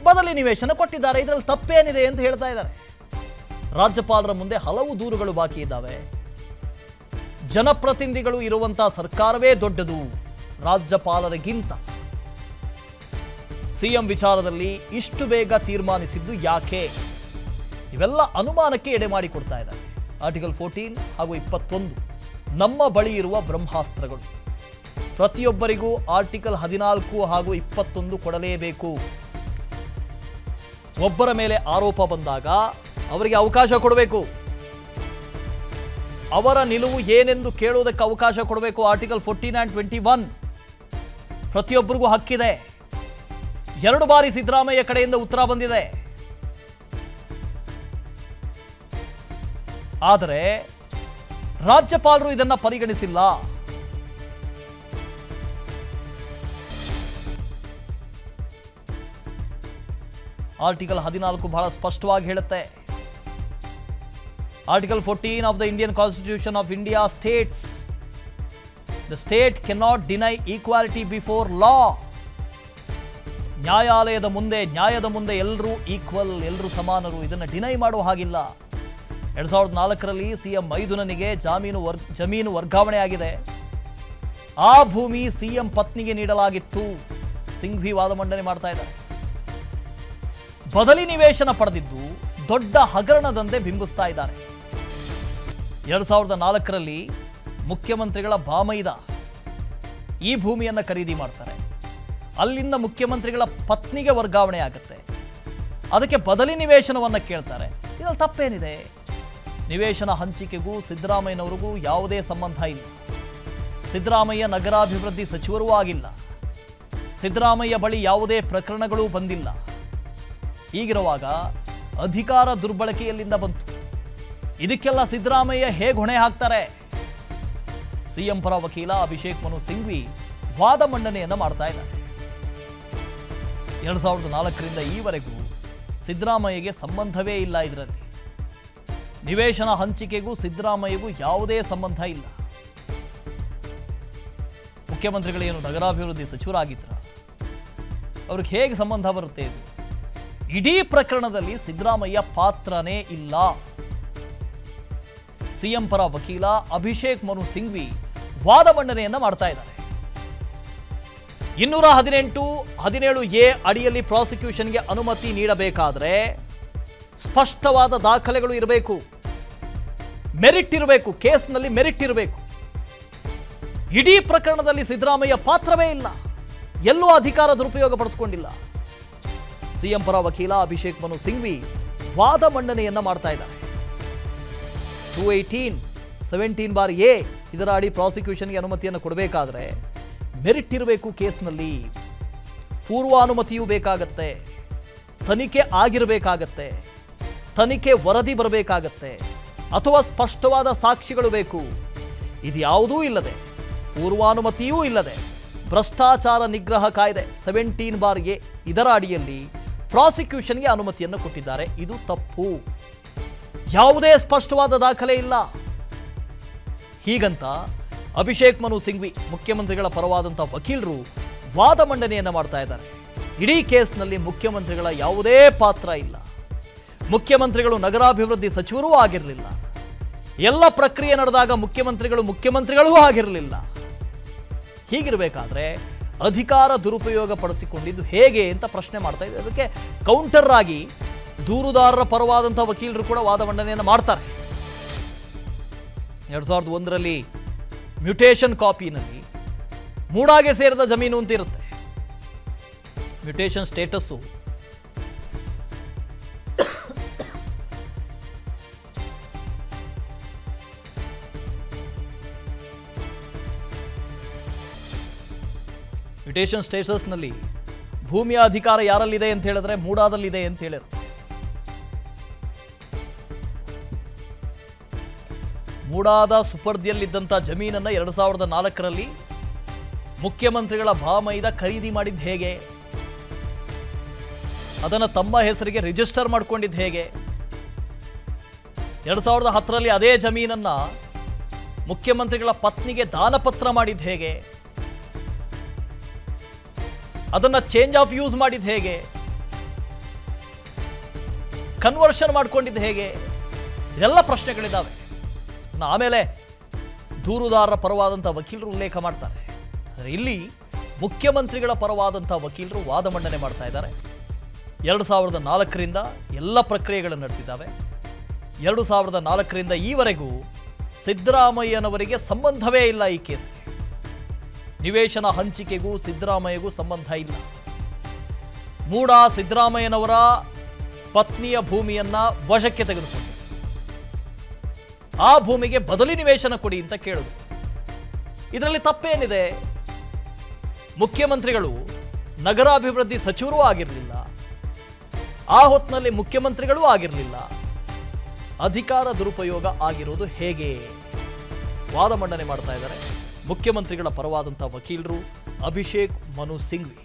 ಬದಲಿ ನಿವೇಶನ ಕೊಟ್ಟಿದ್ದಾರೆ ಇದರಲ್ಲಿ ತಪ್ಪೇನಿದೆ ಅಂತ ಹೇಳ್ತಾ ಇದ್ದಾರೆ ರಾಜ್ಯಪಾಲರ ಮುಂದೆ ಹಲವು ದೂರುಗಳು ಬಾಕಿ ಇದ್ದಾವೆ ಜನಪ್ರತಿನಿಧಿಗಳು ಇರುವಂತಹ ಸರ್ಕಾರವೇ ದೊಡ್ಡದು ರಾಜ್ಯಪಾಲರಿಗಿಂತ ಸಿಎಂ ವಿಚಾರದಲ್ಲಿ ಇಷ್ಟು ಬೇಗ ತೀರ್ಮಾನಿಸಿದ್ದು ಯಾಕೆ ಇವೆಲ್ಲ ಅನುಮಾನಕ್ಕೆ ಎಡೆ ಮಾಡಿಕೊಡ್ತಾ ಇದ್ದಾರೆ ಆರ್ಟಿಕಲ್ ಫೋರ್ಟೀನ್ ಹಾಗೂ ಇಪ್ಪತ್ತೊಂದು ನಮ್ಮ ಬಳಿ ಇರುವ ಬ್ರಹ್ಮಾಸ್ತ್ರಗಳು ಪ್ರತಿಯೊಬ್ಬರಿಗೂ ಆರ್ಟಿಕಲ್ ಹದಿನಾಲ್ಕು ಹಾಗೂ ಇಪ್ಪತ್ತೊಂದು ಕೊಡಲೇಬೇಕು ಒಬ್ಬರ ಮೇಲೆ ಆರೋಪ ಬಂದಾಗ ಅವರಿಗೆ ಅವಕಾಶ ಕೊಡಬೇಕು ಅವರ ನಿಲುವು ಏನೆಂದು ಕೇಳುವುದಕ್ಕೆ ಅವಕಾಶ ಕೊಡಬೇಕು article fourteen and twenty one ಪ್ರತಿಯೊಬ್ಬರಿಗೂ ಹಕ್ಕಿದೆ ಎರಡು ಬಾರಿ ಸಿದ್ದರಾಮಯ್ಯ ಕಡೆಯಿಂದ ಉತ್ತರ ಬಂದಿದೆ ಆದರೆ ರಾಜ್ಯಪಾಲರು ಇದನ್ನ ಪರಿಗಣಿಸಿಲ್ಲ ಆರ್ಟಿಕಲ್ ಹದಿನಾಲ್ಕು ಬಹಳ ಸ್ಪಷ್ಟವಾಗಿ ಹೇಳುತ್ತೆ article fourteen of the Indian constitution of India states the state cannot deny equality before law ನ್ಯಾಯಾಲಯದ ಮುಂದೆ ನ್ಯಾಯದ ಮುಂದೆ ಎಲ್ಲರೂ ಈಕ್ವಲ್ ಎಲ್ಲರೂ ಸಮಾನರು ಇದನ್ನು ಡಿನೈ ಮಾಡುವ ಹಾಗಿಲ್ಲ ಎರಡ್ ಸಾವಿರದ ನಾಲ್ಕರಲ್ಲಿ ಸಿಎಂ ಮೈದುನನಿಗೆ ಜಾಮೀನು ವರ್ ಜಮೀನು ವರ್ಗಾವಣೆ ಆಗಿದೆ ಆ ಭೂಮಿ ಸಿಎಂ ಪತ್ನಿಗೆ ನೀಡಲಾಗಿತ್ತು ಸಿಂಘ್ವಿ ವಾದ ಮಂಡನೆ ಮಾಡ್ತಾ ಇದ್ದಾರೆ ಬದಲಿ ನಿವೇಶನ ಪಡೆದಿದ್ದು ದೊಡ್ಡ ಹಗರಣದಂತೆ ಬಿಂಬಿಸ್ತಾ ಇದ್ದಾರೆ ಎರಡ್ ಸಾವಿರದ ನಾಲ್ಕರಲ್ಲಿ ಮುಖ್ಯಮಂತ್ರಿಗಳ ಬಾಮೈದ ಈ ಭೂಮಿಯನ್ನು ಖರೀದಿ ಮಾಡ್ತಾರೆ ಅಲ್ಲಿಂದ ಮುಖ್ಯಮಂತ್ರಿಗಳ ಪತ್ನಿಗೆ ವರ್ಗಾವಣೆ ಆಗುತ್ತೆ ಅದಕ್ಕೆ ಬದಲಿ ನಿವೇಶನವನ್ನು ಕೇಳ್ತಾರೆ ಇದರಲ್ಲಿ ತಪ್ಪೇನಿದೆ ನಿವೇಶನ ಹಂಚಿಕೆಗೂ ಸಿದ್ದರಾಮಯ್ಯನವರಿಗೂ ಯಾವುದೇ ಸಂಬಂಧ ಇಲ್ಲ ಸಿದ್ದರಾಮಯ್ಯ ನಗರಾಭಿವೃದ್ಧಿ ಸಚಿವರೂ ಆಗಿಲ್ಲ ಸಿದ್ದರಾಮಯ್ಯ ಬಳಿ ಯಾವುದೇ ಪ್ರಕರಣಗಳೂ ಬಂದಿಲ್ಲ ಹೀಗಿರುವಾಗ ಅಧಿಕಾರ ದುರ್ಬಳಕೆ ಎಲ್ಲಿಂದ ಬಂತು ಇದಕ್ಕೆಲ್ಲ ಸಿದ್ದರಾಮಯ್ಯ ಹೇಗೆ ಹೊಣೆ ಹಾಕ್ತಾರೆ ಸಿಎಂ ಪರ ವಕೀಲ ಅಭಿಷೇಕ್ ಮನು ಸಿಂಘ್ವಿ ವಾದ ಮಂಡನೆಯನ್ನ ಮಾಡ್ತಾ ಇದ್ದಾರೆ ಎರಡ್ ಸಾವಿರದ ನಾಲ್ಕರಿಂದ ಈವರೆಗೂ ಸಿದ್ದರಾಮಯ್ಯಗೆ ಸಂಬಂಧವೇ ಇಲ್ಲ ಇದರಲ್ಲಿ ನಿವೇಶನ ಹಂಚಿಕೆಗೂ ಸಿದ್ದರಾಮಯ್ಯಗೂ ಯಾವುದೇ ಸಂಬಂಧ ಇಲ್ಲ ಮುಖ್ಯಮಂತ್ರಿಗಳೇನು ನಗರಾಭಿವೃದ್ಧಿ ಸಚಿವರಾಗಿದ್ರ ಅವ್ರಿಗೆ ಹೇಗೆ ಸಂಬಂಧ ಬರುತ್ತೆ ಇದು ಇಡೀ ಪ್ರಕರಣದಲ್ಲಿ ಸಿದ್ದರಾಮಯ್ಯ ಪಾತ್ರನೇ ಇಲ್ಲ ಸಿಎಂ ಪರ ವಕೀಲ ಅಭಿಷೇಕ್ ಮನು ಸಿಂಘ್ವಿ ವಾದ ಮಂಡನೆಯನ್ನ ಮಾಡ್ತಾ ಇದ್ದಾರೆ ಇನ್ನೂರ ಹದಿನೆಂಟು ಹದಿನೇಳು ಎ ಅಡಿಯಲ್ಲಿ ಪ್ರಾಸಿಕ್ಯೂಷನ್ಗೆ ಅನುಮತಿ ನೀಡಬೇಕಾದ್ರೆ ಸ್ಪಷ್ಟವಾದ ದಾಖಲೆಗಳು ಇರಬೇಕು ಮೆರಿಟ್ ಇರಬೇಕು ಕೇಸ್ನಲ್ಲಿ ಮೆರಿಟ್ ಇರಬೇಕು ಇಡೀ ಪ್ರಕರಣದಲ್ಲಿ ಸಿದ್ದರಾಮಯ್ಯ ಪಾತ್ರವೇ ಇಲ್ಲ ಎಲ್ಲೂ ಅಧಿಕಾರ ದುರುಪಯೋಗ ಪಡಿಸ್ಕೊಂಡಿಲ್ಲ ಸಿಎಂ ಪರ ವಕೀಲ ಅಭಿಷೇಕ್ ಮನು ಸಿಂಘ್ವಿ ವಾದ ಮಂಡನೆಯನ್ನ ಮಾಡ್ತಾ ಇದ್ದಾರೆ two eighteen seventeen bar A ಇದರ ಅಡಿ ಪ್ರಾಸಿಕ್ಯೂಷನ್ಗೆ ಅನುಮತಿಯನ್ನು ಕೊಡಬೇಕಾದ್ರೆ ಮೆರಿಟ್ ಇರಬೇಕು ಕೇಸ್ನಲ್ಲಿ ಪೂರ್ವಾನುಮತಿಯೂ ಬೇಕಾಗತ್ತೆ ತನಿಖೆ ಆಗಿರಬೇಕಾಗತ್ತೆ ತನಿಖೆ ವರದಿ ಬರಬೇಕಾಗತ್ತೆ ಅಥವಾ ಸ್ಪಷ್ಟವಾದ ಸಾಕ್ಷಿಗಳು ಬೇಕು ಇದ್ಯಾವುದೂ ಇಲ್ಲದೆ ಪೂರ್ವಾನುಮತಿಯೂ ಇಲ್ಲದೆ ಭ್ರಷ್ಟಾಚಾರ ನಿಗ್ರಹ ಕಾಯ್ದೆ ಸೆವೆಂಟೀನ್ ಬಾರ್ ಎ ಇದರ ಅಡಿಯಲ್ಲಿ ಪ್ರಾಸಿಕ್ಯೂಷನ್ಗೆ ಅನುಮತಿಯನ್ನು ಕೊಟ್ಟಿದ್ದಾರೆ ಇದು ತಪ್ಪು ಯಾವುದೇ ಸ್ಪಷ್ಟವಾದ ದಾಖಲೆ ಇಲ್ಲ ಹೀಗಂತ ಅಭಿಷೇಕ್ ಮನು ಸಿಂಘ್ವಿ ಮುಖ್ಯಮಂತ್ರಿಗಳ ಪರವಾದಂಥ ವಕೀಲರು ವಾದ ಮಂಡನೆಯನ್ನ ಮಾಡ್ತಾ ಇದ್ದಾರೆ ಇಡೀ ಕೇಸ್ನಲ್ಲಿ ಮುಖ್ಯಮಂತ್ರಿಗಳ ಯಾವುದೇ ಪಾತ್ರ ಇಲ್ಲ ಮುಖ್ಯಮಂತ್ರಿಗಳು ನಗರಾಭಿವೃದ್ಧಿ ಸಚಿವರೂ ಆಗಿರಲಿಲ್ಲ ಎಲ್ಲ ಪ್ರಕ್ರಿಯೆ ನಡೆದಾಗ ಮುಖ್ಯಮಂತ್ರಿಗಳು ಮುಖ್ಯಮಂತ್ರಿಗಳೂ ಆಗಿರಲಿಲ್ಲ ಹೀಗಿರಬೇಕಾದ್ರೆ ಅಧಿಕಾರ ದುರುಪಯೋಗ ಪಡಿಸಿಕೊಂಡಿದ್ದು ಹೇಗೆ ಅಂತ ಪ್ರಶ್ನೆ ಮಾಡ್ತಾ ಇದ್ದಾರೆ ಅದಕ್ಕೆ ಕೌಂಟರ್ ಆಗಿ ದೂರುದಾರರ ಪರವಾದಂಥ ವಕೀಲರು ಕೂಡ ವಾದ ಮಂಡನೆಯನ್ನು ಮಾಡ್ತಾರೆ ಎರಡ್ ಸಾವಿರದ ಒಂದರಲ್ಲಿ ಮ್ಯುಟೇಷನ್ ಕಾಪಿನಲ್ಲಿ ಮೂಡಾಗೆ ಸೇರಿದ ಜಮೀನು ಅಂತ ಇರುತ್ತೆ ಮ್ಯುಟೇಷನ್ ಸ್ಟೇಟಸ್ಸು ಮ್ಯುಟೇಷನ್ ಸ್ಟೇಟಸ್ನಲ್ಲಿ ಭೂಮಿಯ ಅಧಿಕಾರ ಯಾರಲ್ಲಿದೆ ಅಂತ ಹೇಳಿದ್ರೆ ಮೂಡಾದಲ್ಲಿದೆ ಅಂತ ಹೇಳಿರುತ್ತೆ ಮೂಡಾದ ಸುಪರ್ದಿಯಲ್ಲಿದ್ದಂಥ ಜಮೀನನ್ನು ಎರಡು ಸಾವಿರದ ನಾಲ್ಕರಲ್ಲಿ ಮುಖ್ಯಮಂತ್ರಿಗಳ ಭಾಮೈದ ಖರೀದಿ ಮಾಡಿದ್ದು ಹೇಗೆ ಅದನ್ನು ತಮ್ಮ ಹೆಸರಿಗೆ ರಿಜಿಸ್ಟರ್ ಮಾಡ್ಕೊಂಡಿದ್ದು ಹೇಗೆ ಎರಡು ಸಾವಿರದ ಹತ್ತರಲ್ಲಿ ಅದೇ ಜಮೀನನ್ನ ಮುಖ್ಯಮಂತ್ರಿಗಳ ಪತ್ನಿಗೆ ದಾನಪತ್ರ ಮಾಡಿದ್ದು ಹೇಗೆ ಅದನ್ನ ಚೇಂಜ್ ಆಫ್ ಯೂಸ್ ಮಾಡಿದ್ದು ಹೇಗೆ ಕನ್ವರ್ಷನ್ ಮಾಡ್ಕೊಂಡಿದ್ದು ಹೇಗೆ ಇದೆಲ್ಲ ಪ್ರಶ್ನೆಗಳಿದ್ದಾವೆ ಇನ್ನು ಆಮೇಲೆ ದೂರುದಾರರ ಪರವಾದಂಥ ವಕೀಲರು ಉಲ್ಲೇಖ ಮಾಡ್ತಾರೆ ಆದರೆ ಇಲ್ಲಿ ಮುಖ್ಯಮಂತ್ರಿಗಳ ಪರವಾದಂಥ ವಕೀಲರು ವಾದ ಮಂಡನೆ ಮಾಡ್ತಾ ಇದ್ದಾರೆ ಎರಡು ಸಾವಿರದ ನಾಲ್ಕರಿಂದ ಎಲ್ಲ ಪ್ರಕ್ರಿಯೆಗಳು ನಡೆದಿದ್ದಾವೆ ಎರಡು ಸಾವಿರದ ನಾಲ್ಕರಿಂದ ಈವರೆಗೂ ಸಿದ್ದರಾಮಯ್ಯನವರಿಗೆ ಸಂಬಂಧವೇ ಇಲ್ಲ ಈ ಕೇಸ್ಗೆ ನಿವೇಶನ ಹಂಚಿಕೆಗೂ ಸಿದ್ದರಾಮಯ್ಯಗೂ ಸಂಬಂಧ ಇಲ್ಲ ಮೂಡ ಸಿದ್ದರಾಮಯ್ಯನವರ ಪತ್ನಿಯ ಭೂಮಿಯನ್ನ ವಶಕ್ಕೆ ತೆಗೆದುಕೊಂಡು ಆ ಭೂಮಿಗೆ ಬದಲಿ ನಿವೇಶನ ಕೊಡಿ ಅಂತ ಕೇಳುದು ಇದರಲ್ಲಿ ತಪ್ಪೇನಿದೆ ಮುಖ್ಯಮಂತ್ರಿಗಳು ನಗರಾಭಿವೃದ್ಧಿ ಸಚಿವರೂ ಆಗಿರಲಿಲ್ಲ ಆ ಹೊತ್ತಿನಲ್ಲಿ ಮುಖ್ಯಮಂತ್ರಿಗಳೂ ಆಗಿರಲಿಲ್ಲ ಅಧಿಕಾರ ದುರುಪಯೋಗ ಆಗಿರೋದು ಹೇಗೆ ವಾದ ಮಂಡನೆ ಮಾಡ್ತಾ ಇದ್ದಾರೆ ಮುಖ್ಯಮಂತ್ರಿಗಳ ಪರವಾದಂಥ ವಕೀಲರು ಅಭಿಷೇಕ್ ಮನು ಸಿಂಘ್ವಿ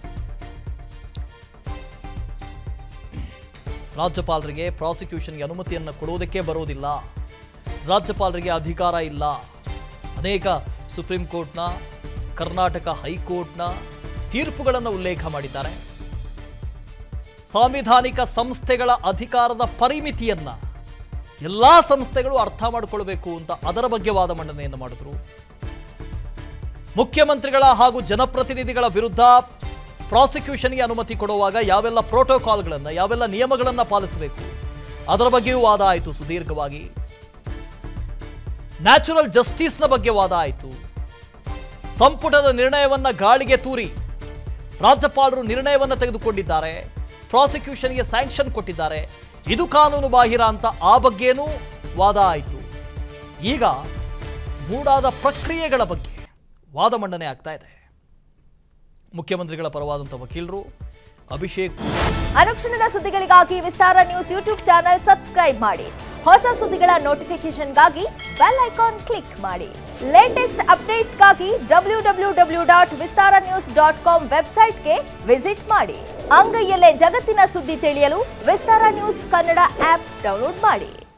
ರಾಜ್ಯಪಾಲರಿಗೆ ಪ್ರಾಸಿಕ್ಯೂಷನ್ಗೆ ಅನುಮತಿಯನ್ನು ಕೊಡುವುದಕ್ಕೆ ಬರೋದಿಲ್ಲ ರಾಜ್ಯಪಾಲರಿಗೆ ಅಧಿಕಾರ ಇಲ್ಲ ಅನೇಕ ಸುಪ್ರೀಂ ಕೋರ್ಟ್ನ ಕರ್ನಾಟಕ ಹೈಕೋರ್ಟ್ನ ತೀರ್ಪುಗಳನ್ನು ಉಲ್ಲೇಖ ಮಾಡಿದ್ದಾರೆ ಸಾಂವಿಧಾನಿಕ ಸಂಸ್ಥೆಗಳ ಅಧಿಕಾರದ ಪರಿಮಿತಿಯನ್ನ ಎಲ್ಲಾ ಸಂಸ್ಥೆಗಳು ಅರ್ಥ ಮಾಡಿಕೊಳ್ಬೇಕು ಅಂತ ಅದರ ಬಗ್ಗೆ ವಾದ ಮಂಡನೆಯನ್ನು ಮಾಡಿದ್ರು ಮುಖ್ಯಮಂತ್ರಿಗಳ ಹಾಗೂ ಜನಪ್ರತಿನಿಧಿಗಳ ವಿರುದ್ಧ ಪ್ರಾಸಿಕ್ಯೂಷನ್ಗೆ ಅನುಮತಿ ಕೊಡುವಾಗ ಯಾವೆಲ್ಲ ಪ್ರೋಟೋಕಾಲ್ಗಳನ್ನು ಯಾವೆಲ್ಲ ನಿಯಮಗಳನ್ನು ಪಾಲಿಸಬೇಕು ಅದರ ಬಗ್ಗೆಯೂ ವಾದ ಆಯಿತು ಸುದೀರ್ಘವಾಗಿ ನ್ಯಾಚುರಲ್ ಜಸ್ಟಿಸ್ನ ಬಗ್ಗೆ ವಾದ ಆಯಿತು ಸಂಪುಟದ ನಿರ್ಣಯವನ್ನ ಗಾಳಿಗೆ ತೂರಿ ರಾಜ್ಯಪಾಲರು ನಿರ್ಣಯವನ್ನು ತೆಗೆದುಕೊಂಡಿದ್ದಾರೆ ಪ್ರಾಸಿಕ್ಯೂಷನ್ಗೆ ಸ್ಯಾಂಕ್ಷನ್ ಕೊಟ್ಟಿದ್ದಾರೆ ಇದು ಕಾನೂನು ಬಾಹಿರ ಅಂತ ಆ ಬಗ್ಗೆನೂ ವಾದ ಆಯಿತು ಈಗ ಮೂಡಾದ ಪ್ರಕ್ರಿಯೆಗಳ ಬಗ್ಗೆ ವಾದ ಮಂಡನೆ ಆಗ್ತಾ ಇದೆ ಮುಖ್ಯಮಂತ್ರಿಗಳ ಪರವಾದಂಥ ವಕೀಲರು ಅಭಿಷೇಕ್ ಅನುಕ್ಷಣದ ಸುದ್ದಿಗಳಿಗಾಗಿ Vistara news YouTube channel subscribe ಮಾಡಿ ಹೊಸ ಸುದ್ದಿಗಳ ನೋಟಿಫಿಕೇಶನ್ಗಾಗಿ ಬೆಲ್ ಐಕಾನ್ ಕ್ಲಿಕ್ ಮಾಡಿ ಲೇಟೆಸ್ಟ್ ಅಪ್ಡೇಟ್ಸ್ಗಾಗಿ W W W dot Vistara news dot com ವೆಬ್ಸೈಟ್ಗೆ ವಿಸಿಟ್ ಮಾಡಿ ಅಂಗೈಯಲ್ಲೇ ಜಗತ್ತಿನ ಸುದ್ದಿ ತಿಳಿಯಲು Vistara news Kannada app download ಮಾಡಿ